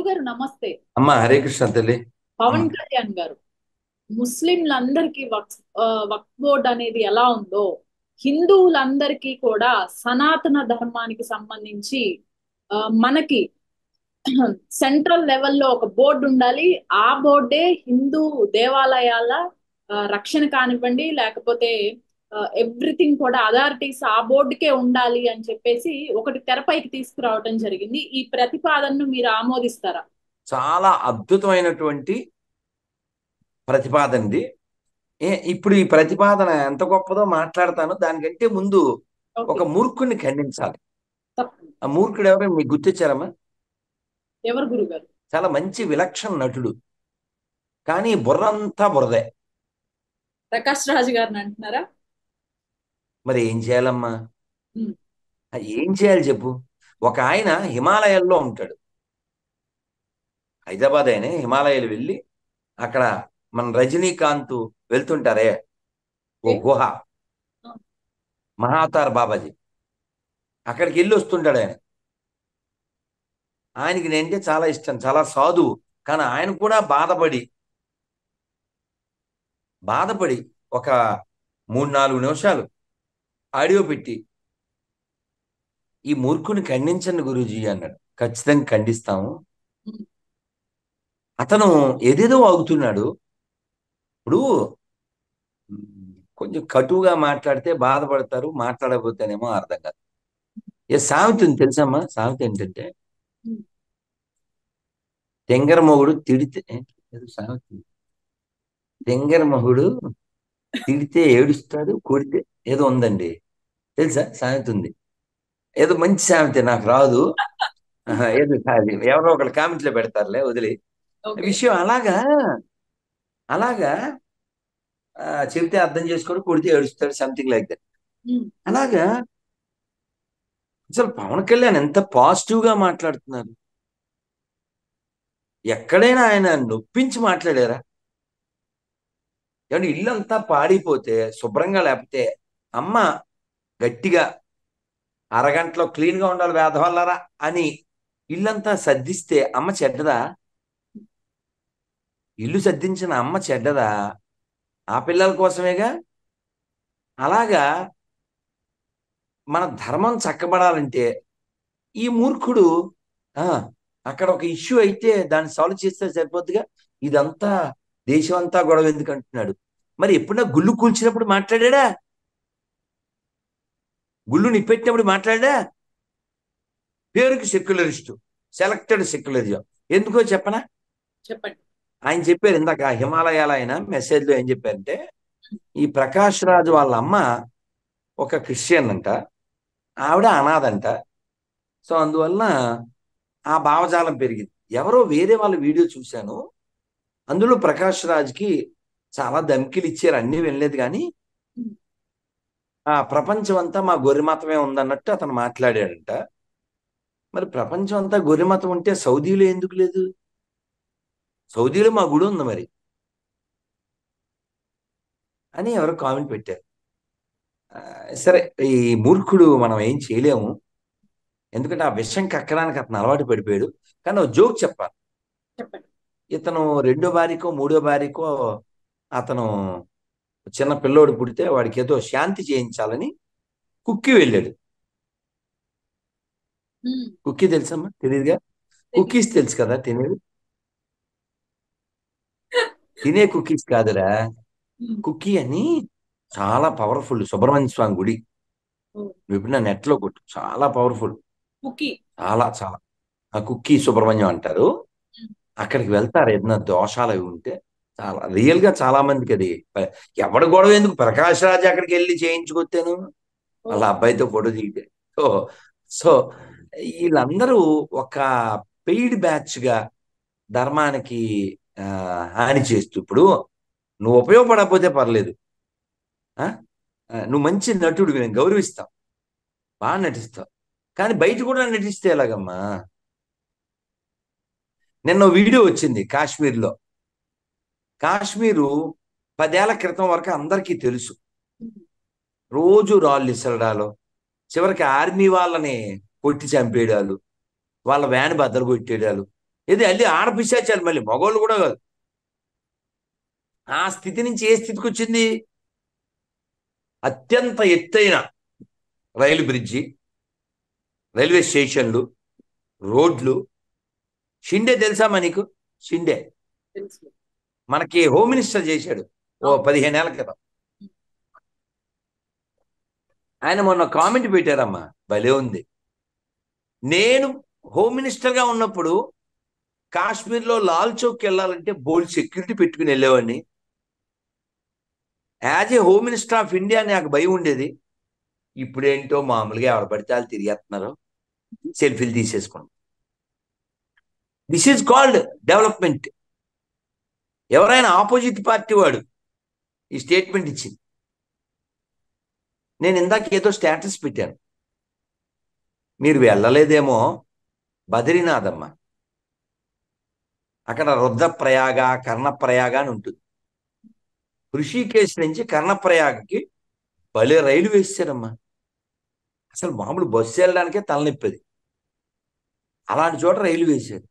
గురువు గారు నమస్తే అమ్మా హరే కృష్ణ తల్లి పవన్ అమ్మ. కళ్యాణ్ గారు ముస్లింలందరికీ వక్ఫ్ ఆ, వక్ఫ్ బోర్డ్ అనేది ఎలా ఉందో హిందువులందరికీ కూడా సనాతన ధర్మానికి సంబంధించి ఆ, మనకి సెంట్రల్ లెవెల్లో ఒక బోర్డు ఉండాలి ఆ బోర్డే హిందూ దేవాలయాల ఆ, రక్షణ కానివ్వండి లేకపోతే ఎవ్రీథింగ్ కూడా అథారిటీస్ ఆ బోర్డుకే ఉండాలి అని చెప్పేసి ఒకటి తెరపైకి తీసుకురావడం జరిగింది ఈ ప్రతిపాదనను మీరు ఆమోదిస్తారా చాలా అద్భుతమైనటువంటి ప్రతిపాదన ఇది ఏ ఇప్పుడు ఈ ప్రతిపాదన ఎంత గొప్పదో మాట్లాడతాను దానికంటే ముందు ఓకే ఒక మూర్ఖుని ఖండించాలి తప్పకుండా ఆ మూర్ఖుడు ఎవరో మీకు గుర్తొచ్చారమ్మా ఎవరు గురుగారు చాలా మంచి విలక్షణ నటుడు కానీ బుర్రంతా బురదే ప్రకాష్ రాజ్ గారిని అంటున్నారా మరి ఏం చేయాలమ్మా ఉమ్, ఆ ఏం చేయాలి చెప్పు ఒక ఆయన హిమాలయాల్లో ఉంటాడు హైదరాబాద్ ఆయన హిమాలయాలు వెళ్ళి అక్కడ మన రజనీకాంత్ వెళ్తుంటారే ఓ ఓకే గుహ ఆ, మహావతార్ బాబాజీ అక్కడికి వెళ్ళి వస్తుంటాడు ఆయన ఆయనకి నేనంటే చాలా ఇష్టం చాలా సాధువు కానీ ఆయన కూడా బాధపడి బాధపడి ఒక మూడు నాలుగు నిమిషాలు ఆడియో పెట్టి ఈ మూర్ఖుని ఖండించండి గురూజీ అన్నాడు ఖచ్చితంగా ఖండిస్తాము ఉమ్, అతను ఏదేదో వాగుతున్నాడు ఇప్పుడు ఉమ్, కొంచెం కటువుగా మాట్లాడితే బాధపడతారు మాట్లాడకపోతేనేమో అర్థం కాదు ఏ సామెత ఉంది తెలుసమ్మా సామెత ఏంటంటే ఉమ్, తెంగర మొగుడు తిడితే ఏంటి? ఏదో సామెత ఉంది. తెంగర మొగుడు తిడితే ఏడుస్తాడు కొడితే ఏదో ఉందండి తెలుసా సామెత ఉంది ఏదో మంచి సామెత నాకు రాదు ఆహా, ఏదో కాదు ఎవరో ఒకళ్ళు కామెంట్లో పెడతారులే వదిలి ఓకే విషయం అలాగా అలాగా ఆ, చెబితే అర్థం చేసుకొని కొడితే ఏడుస్తాడు సంథింగ్ లైక్ దట్ ఉమ్, అలాగా అసలు పవన్ కళ్యాణ్ ఎంత పాజిటివ్ గా మాట్లాడుతున్నారు ఎక్కడైనా ఆయన నొప్పించి మాట్లాడారా ఏమంటే ఇల్లంతా పాడిపోతే శుభ్రంగా లేకపోతే అమ్మ గట్టిగా అరగంటలో క్లీన్ గా ఉండాలి వేధవల్లరా అని ఇల్లంతా సర్దిస్తే అమ్మ చెడ్డదా ఇల్లు సర్దించిన అమ్మ చెడ్డదా ఆ పిల్లల కోసమేగా అలాగా మన ధర్మం చక్కబడాలంటే ఈ మూర్ఖుడు ఆ అక్కడ ఒక ఇష్యూ అయితే దాన్ని సాల్వ్ చేస్తే సరిపోద్దిగా ఇదంతా దేశం అంతా గొడవ ఎందుకు అంటున్నాడు మరి ఎప్పుడన్నా గుళ్ళు కూల్చినప్పుడు మాట్లాడా గుళ్ళు నిప్పెట్టినప్పుడు మాట్లాడా పేరుకి సెక్యులరిస్టు సెలెక్టెడ్ సెక్యులరిజం ఎందుకో చెప్పనా చెప్పండి ఆయన చెప్పారు ఇందాక హిమాలయాల ఆయన మెసేజ్ లో ఏం చెప్పారంటే ఈ ప్రకాష్ రాజు వాళ్ళ అమ్మ ఒక క్రిస్టియన్ అంట ఆవిడ అనాథంట సో అందువలన ఆ భావజాలం పెరిగింది ఎవరో వేరే వాళ్ళ వీడియో చూశాను అందులో ప్రకాష్ రాజ్కి చాలా ధమ్కిలు ఇచ్చారు అన్నీ వినలేదు కానీ ఉమ్, ఆ ప్రపంచం అంతా మా గొర్రె మతమే ఉందన్నట్టు అతను మాట్లాడాడంట మరి ప్రపంచం అంతా గొర్రె మతం ఉంటే సౌదీలో ఎందుకు లేదు సౌదీలో మా గుడి ఉంది మరి అని ఎవరో కామెంట్ పెట్టారు ఆ, సరే ఈ మూర్ఖుడు మనం ఏం చేయలేము ఎందుకంటే ఆ విషయం కక్కడానికి అతను అలవాటు పడిపోయాడు కానీ ఒక జోక్ చెప్పాలి చెప్పండి ఇతను రెండో భార్యకో మూడో భార్యకో అతను చిన్న పిల్లోడు పుడితే వాడికి ఏదో శాంతి చేయించాలని కుక్కి వెళ్ళాడు ఉమ్, కుక్కీ తెలుసమ్మా తెలియదుగా తెలీదు. కుక్కీస్ తెలుసు కదా తినేది తినే కుక్కీస్ కాదురా ఉమ్, కుక్కీ అని చాలా పవర్ఫుల్ సుబ్రహ్మణ్య స్వామి గుడి ఓ, నువ్వు ఎప్పుడైనా నెట్ లో కొట్టు చాలా పవర్ఫుల్ కుకీ చాలా చాలా ఆ కుక్కీ సుబ్రహ్మణ్యం అంటారు ఉమ్, అక్కడికి వెళ్తారు ఏదైనా దోషాలు అవి ఉంటే చాలా రియల్ గా చాలా మందికి అది ప- ఎవడ గొడవ ఎందుకు ప్రకాష్ రాజ్ అక్కడికి వెళ్ళి చేయించుకొచ్చాను ఓ, వాళ్ళ అబ్బాయితో ఫోటో దిగితే సో సో వీళ్ళందరూ ఒక పెయిడ్ బ్యాచ్ గా ధర్మానికి ఆ, హాని చేస్తూ ఇప్పుడు నువ్వు ఉపయోగపడకపోతే పర్లేదు ఆ? ఆ, నువ్వు మంచి నటుడు మేము గౌరవిస్తాం బాగా నటిస్తావు కానీ బయట కూడా నటిస్తే ఎలాగమ్మా నిన్న ఓ వీడియో వచ్చింది కాశ్మీర్లో కాశ్మీరు పదేళ్ల క్రితం వరకు అందరికీ తెలుసు ఉమ్, రోజు రాళ్ళు ఇసరడాలు చివరికి ఆర్మీ వాళ్ళని కొట్టి చంపేయడాలు వాళ్ళ వ్యాన్ బద్దలు కొట్టేయడాలు ఇది అల్లి ఆడపిశాచాలు మళ్ళీ మగోళ్ళు కూడా కాదు ఆ స్థితి నుంచి ఏ స్థితికి వచ్చింది అత్యంత ఎత్తైన రైలు బ్రిడ్జి రైల్వే స్టేషన్లు రోడ్లు షిండే తెలుసా మనకు షిండే తెలుసు మనకి హోమ్ మినిస్టర్ చేశాడు ఓ పదిహేను ఏళ్ల క్రితం ఆయన మొన్న కామెంట్ పెట్టారమ్మా భలే ఉంది నేను హోమ్ మినిస్టర్ గా ఉన్నప్పుడు కాశ్మీర్లో లాల్ చౌక్ వెళ్ళాలంటే బోల్డ్ సెక్యూరిటీ పెట్టుకుని వెళ్ళేవాడిని as a home minister of India నాకు భయం ఉండేది ఇప్పుడేంటో మామూలుగా ఎవరు పడితే వాళ్ళు తిరిగేస్తున్నారు సెల్ఫీలు తీసేసుకోండి దిస్ ఈజ్ కాల్డ్ డెవలప్మెంట్ ఎవరైనా ఆపోజిట్ పార్టీ వాడు ఈ స్టేట్మెంట్ ఇచ్చింది నేను ఇందాక ఏదో స్టేటస్ పెట్టాను మీరు వెళ్ళలేదేమో బద్రీనాథ్ అమ్మ అక్కడ రుద్రప్రయాగ కర్ణప్రయాగ అని ఉంటుంది ఋషికేశ్ నుంచి కర్ణప్రయాగకి భలే రైలు వేసారమ్మా అసలు మామూలు బస్సు వెళ్ళడానికే తలనొప్పేది అలాంటి చోట రైలు వేశారు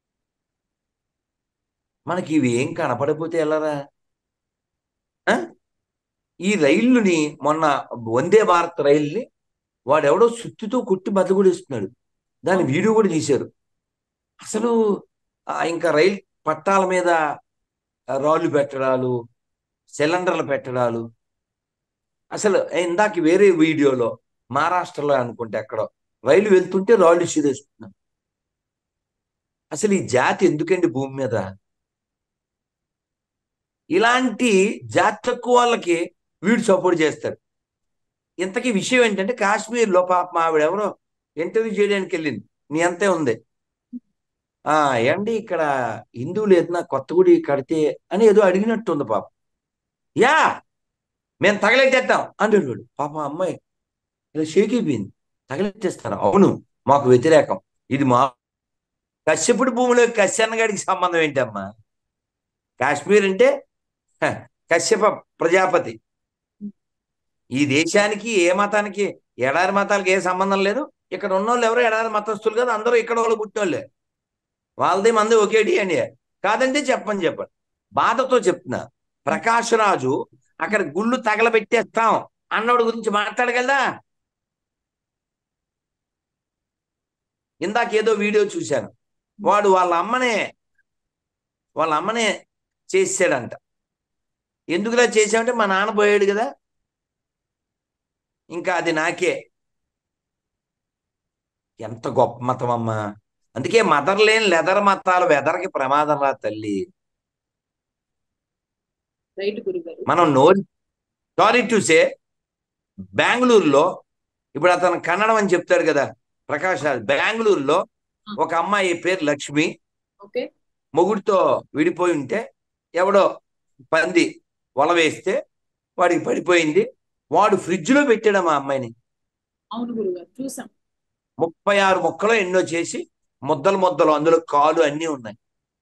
మనకి ఇవి ఏం కనపడకపోతే వెళ్ళరా ఆ? ఈ రైళ్ళుని మొన్న వందే భారత్ రైల్ని వాడెవడో సుత్తితో కొట్టి బతకూడేస్తున్నాడు దాని వీడియో కూడా తీశారు అసలు ఆ ఇంకా రైలు పట్టాల మీద రాళ్ళు పెట్టడాలు సిలిండర్లు పెట్టడాలు అసలు ఇందాక వేరే వీడియోలో మహారాష్ట్రలో అనుకుంటే ఎక్కడో రైలు వెళ్తుంటే రాళ్ళు ఇసిరేస్తున్నారు అసలు ఈ జాతి ఎందుకండి భూమి మీద ఇలాంటి జాతి తక్కువ వాళ్ళకి వీడు సపోర్ట్ చేస్తారు ఇంతకీ విషయం ఏంటంటే కాశ్మీర్లో పాప ఆవిడ ఎవరో ఇంటర్వ్యూ చేయడానికి వెళ్ళింది నీ అంతే ఉంది ఆ ఏండి ఇక్కడ హిందువులు ఏదైనా కొత్త గుడి కడితే అని ఏదో అడిగినట్టుంది పాప యా మేము తగలెట్టేస్తాం అంటాడు వాడు పాప అమ్మాయి ఇలా షేక్ అయిపోయింది తగలెట్టేస్తాను అవును మాకు వ్యతిరేకం ఇది మా కశ్యపుడి భూమిలో కశ్యన్నగాడికి సంబంధం ఏంటమ్మా కాశ్మీర్ అంటే హ, కశ్యప ప్రజాపతి ఈ దేశానికి ఏ మతానికి ఎడారి మతాలకి ఏ సంబంధం లేదు ఇక్కడ ఉన్న వాళ్ళు ఎవరు ఎడారి మతస్థులు కాదు అందరూ ఇక్కడ వాళ్ళు పుట్టినోళ్ళే వాళ్ళది మంది ఒకే డిఎన్ఏ కాదంటే చెప్పని చెప్పండి బాధతో చెప్తున్నా ప్రకాష్ రాజు అక్కడ గుళ్ళు తగలబెట్టేస్తాం అన్నోడి గురించి మాట్లాడగలదా ఇందాక ఏదో వీడియో చూశాను వాడు వాళ్ళ అమ్మనే వాళ్ళ అమ్మనే చేసాడంట ఎందుకులా చేసామంటే మా నాన్న పోయాడు కదా ఇంకా అది నాకే ఎంత గొప్ప మతం అమ్మా అందుకే మదర్ లేని లెదర్ మతాలు వెదర్కి ప్రమాదం రా తల్లి రైట్ గురుగారు మనం నోరి సారీ టు సే బెంగళూరులో ఇప్పుడు అతను కన్నడం అని చెప్తాడు కదా ప్రకాష్ రాజ్ బెంగళూరులో ఒక అమ్మాయి పేరు లక్ష్మి ఓకే మొగుడితో విడిపోయి ఉంటే ఎవడో పంది వల వేస్తే వాడికి పడిపోయింది వాడు ఫ్రిడ్జ్లో పెట్టాడు మా అమ్మాయిని అవును గురుగారు చూసాం ముప్పై ఆరు ముక్కలు ఎన్నో చేసి ముద్దలు ముద్దలు అందులో కాలు అన్నీ ఉన్నాయి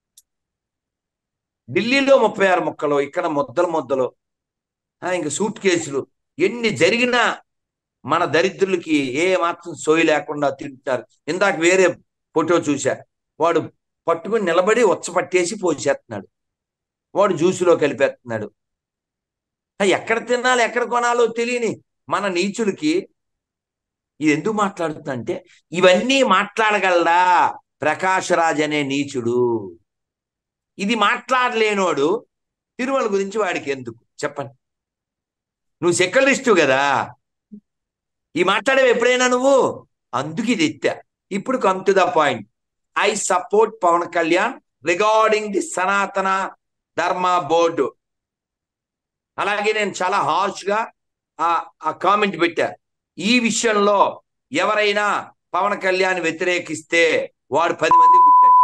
ఢిల్లీలో ముప్పై ఆరు ముక్కలు ఇక్కడ ముద్దలు ముద్దలు ఆ, ఇంకా సూట్ కేసులు ఎన్ని జరిగినా మన దరిద్రులకి ఏ మాత్రం సోయి లేకుండా తింటున్నారు ఇందాక వేరే ఫోటో చూశా వాడు పట్టుకుని నిలబడి వచ్చ పట్టేసి పోసేస్తున్నాడు వాడు జ్యూసులో కలిపేస్తున్నాడు ఆ, ఎక్కడ తినాలి ఎక్కడ కొనాలో తెలియని మన నీచులకి ఇది ఎందుకు మాట్లాడుతున్నా అంటే ఇవన్నీ మాట్లాడగలడా ప్రకాష్ రాజ్ అనే నీచుడు ఇది మాట్లాడలేనోడు తిరుమల గురించి వాడికి ఎందుకు చెప్పండి నువ్వు సెక్యులరిస్టు కదా ఈ మాట్లాడేవి ఎప్పుడైనా నువ్వు అందుకు ఇది ఎత్తా ఇప్పుడు come to the point I support Pawan Kalyan regarding the Sanatana Dharma board అలాగే నేను చాలా harsh గా ఆ ఆ కామెంట్ పెట్టా ఈ విషయంలో ఎవరైనా పవన్ కళ్యాణ్ వ్యతిరేకిస్తే వాడు పది మంది పుట్టినట్టు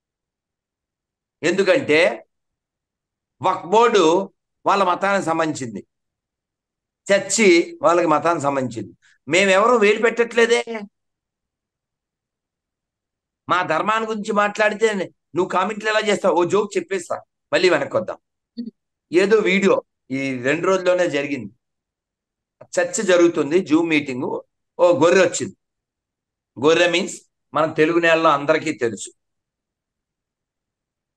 ఎందుకంటే వక్ బోర్డు వాళ్ళ మతానికి సంబంధించింది చర్చి వాళ్ళకి మతానికి సంబంధించింది మేమెవరూ వేలు పెట్టట్లేదే మా ధర్మాన్ని గురించి మాట్లాడితే నువ్వు కామెంట్లు ఎలా చేస్తావు ఓ జోక్ చెప్పేస్తా మళ్ళీ వెనక్కి వద్దాం ఏదో వీడియో ఈ రెండు రోజుల్లోనే జరిగింది చర్చ జరుగుతుంది జూమ్ మీటింగ్ ఓ గొర్రె వచ్చింది గొర్రె మీన్స్ మన తెలుగు నేలలో అందరికీ తెలుసు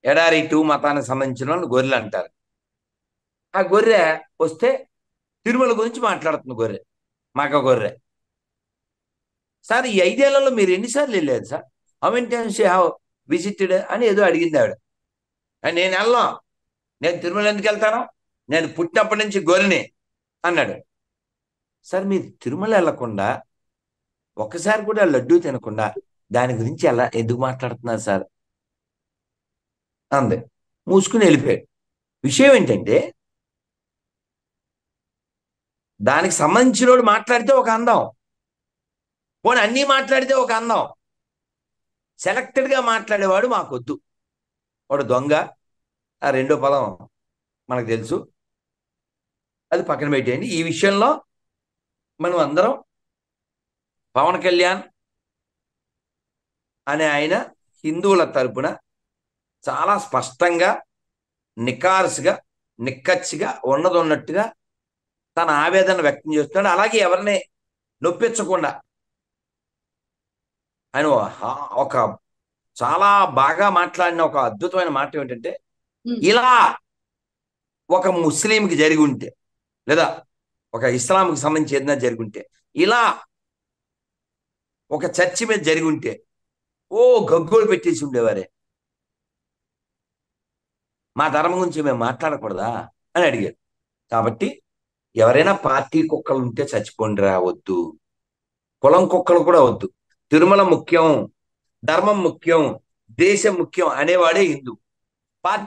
ఎడారి టూ మతానికి సంబంధించిన వాళ్ళు గొర్రెలు అంటారు ఆ గొర్రె వస్తే తిరుమల గురించి మాట్లాడుతుంది గొర్రె మగ గొర్రె సార్ ఈ ఐదేళ్లలో మీరు ఎన్నిసార్లు వెళ్ళారు sir how many times you have visited అని ఏదో అడిగింది ఆవిడ "ఆ, నేను వెళ్ళాం నేను తిరుమల ఎందుకు వెళ్తాను నేను పుట్టినప్పటి నుంచి గొర్రెని అన్నాడు సార్ మీరు తిరుమల వెళ్ళకుండా ఒక్కసారి కూడా లడ్డూ తినకుండా దాని గురించి ఎలా ఎందుకు మాట్లాడుతున్నారు సార్ అంది మూసుకుని వెళ్ళిపోయాడు విషయం ఏంటంటే దానికి సంబంధించినోడు మాట్లాడితే ఒక అందం పోనీ అన్నీ మాట్లాడితే ఒక అందం సెలెక్టెడ్ గా మాట్లాడేవాడు మాకొద్దు వాడు దొంగ ఆ రెండో పదం మనకు తెలుసు అది పక్కన పెట్టేయండి ఈ విషయంలో మనం అందరం పవన్ కళ్యాణ్ అనే ఆయన హిందువుల తరపున చాలా స్పష్టంగా నికార్సుగా నిక్కచ్చిగా ఉన్నది ఉన్నట్టుగా తన ఆవేదన వ్యక్తం చేస్తున్నాడు అలాగే ఎవరిని నొప్పించకుండా ఆయన హా- ఒక చాలా బాగా మాట్లాడిన ఒక అద్భుతమైన మాట ఏమిటంటే ఉమ్. ఇలా ఒక ముస్లింకి జరిగి ఉంటే లేదా ఒక ఇస్లాంకి సంబంధించి ఏదైనా జరిగి ఉంటే ఇలా ఒక చర్చి మీద జరిగి ఉంటే ఓ గగ్గోలు పెట్టేసి ఉండేవారే మా ధర్మం గురించి మేము మాట్లాడకూడదా అని అడిగారు కాబట్టి ఎవరైనా పార్టీ కుక్కలు ఉంటే చచ్చిపోండి రా వద్దు కులం కుక్కలు కూడా వద్దు తిరుమల ముఖ్యం ధర్మం ముఖ్యం దేశం ముఖ్యం అనేవాడే హిందూ